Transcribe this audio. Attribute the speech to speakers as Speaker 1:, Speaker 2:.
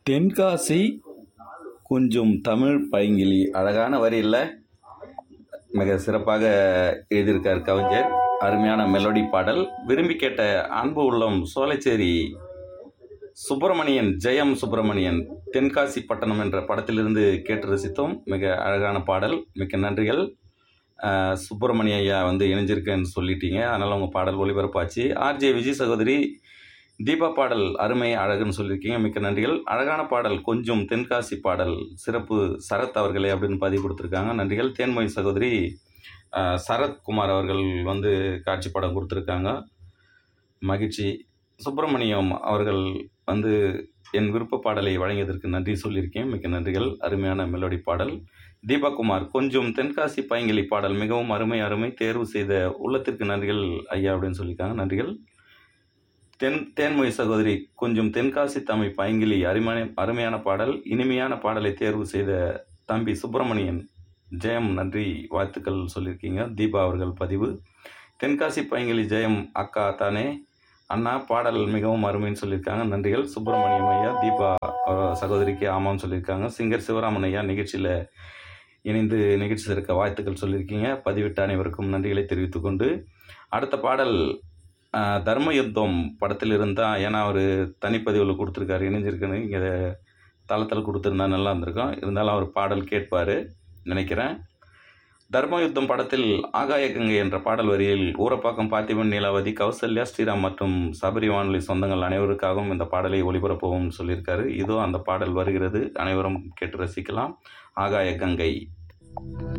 Speaker 1: தென்காசி கொஞ்சும் தமிழ் பைங்கிளி அழகான வரி இல்லை மிக சிறப்பாக எழுதியிருக்கார் கவிஞர் அருமையான மெலோடி பாடல் விரும்பி கேட்ட அன்பு உள்ளம் சோலைச்சேரி சுப்பிரமணியன் ஜெயம் சுப்பிரமணியன் தென்காசி பட்டணம் என்ற படத்திலிருந்து கேட்டு ரசித்தோம் மிக அழகான பாடல் மிக்க நன்றிகள் அஹ், சுப்பிரமணிய ஐயா வந்து இணைஞ்சிருக்கேன்னு சொல்லிட்டீங்க அதனால் உங்கள் பாடல் ஒளிபரப்பாச்சு ஆர்ஜே விஜய் சகோதரி தீபா பாடல் அருமை அழகுன்னு சொல்லியிருக்கீங்க மிக்க நன்றிகள் அழகான பாடல் கொஞ்சம் தென்காசி பாடல் சிறப்பு சரத் அவர்களே அப்படின்னு பதிவு கொடுத்துருக்காங்க நன்றிகள் தேன்மொழி சகோதரி அஹ், சரத்குமார் அவர்கள் வந்து காட்சி படம் கொடுத்துருக்காங்க மகிழ்ச்சி சுப்பிரமணியம் அவர்கள் வந்து என் விருப்ப பாடலை வழங்கியதற்கு நன்றி சொல்லியிருக்கேன் மிக்க நன்றிகள் அருமையான மெலோடி பாடல் தீபகுமார் கொஞ்சம் தென்காசி பைங்கிலி பாடல் மிகவும் அருமை அருமை தேர்வு செய்த உள்ளத்திற்கு நன்றிகள் ஐயா அப்படின்னு சொல்லியிருக்காங்க நன்றிகள் தென் தேன்மொழி சகோதரி கொஞ்சம் தென்காசி தமிழ் பைங்கிலி அருமையான அருமையான பாடல் இனிமையான பாடலை தேர்வு செய்த தம்பி சுப்பிரமணியன் ஜெயம் நன்றி வாழ்த்துக்கள் சொல்லியிருக்கீங்க தீபா அவர்கள் பதிவு தென்காசி பைங்கிலி ஜெயம் அக்கா தானே அண்ணா பாடல் மிகவும் அருமைன்னு சொல்லியிருக்காங்க நன்றிகள் சுப்பிரமணியம் ஐயா தீபா அவர் சகோதரிக்கு ஆமான்னு சொல்லியிருக்காங்க சிங்கர் சிவராமன் ஐயா நிகழ்ச்சியில் இணைந்து நிகழ்ச்சி இருக்க வாழ்த்துக்கள் சொல்லியிருக்கீங்க பதிவிட்ட அனைவருக்கும் நன்றிகளை தெரிவித்துக் கொண்டு அடுத்த பாடல் ஆஹ், தர்ம யுத்தம் படத்தில் இருந்தால் ஏன்னா அவர் தனிப்பதிவில் கொடுத்துருக்காரு இணைஞ்சிருக்குன்னு இங்கே தளத்தில் கொடுத்துருந்தா நல்லா இருந்திருக்கும் இருந்தாலும் அவர் பாடல் கேட்பார் நினைக்கிறேன் தர்ம யுத்தம் படத்தில் ஆகாய கங்கை என்ற பாடல் வரியில் ஊரப்பாக்கம் பார்த்திபன் நீலாவதி கௌசல்யா ஸ்ரீராம் மற்றும் சபரி வானொலி சொந்தங்கள் அனைவருக்காகவும் இந்த பாடலை ஒளிபரப்பவும் சொல்லியிருக்காரு இதோ அந்த பாடல் வருகிறது அனைவரும் கேட்டு ரசிக்கலாம் ஆகாய கங்கை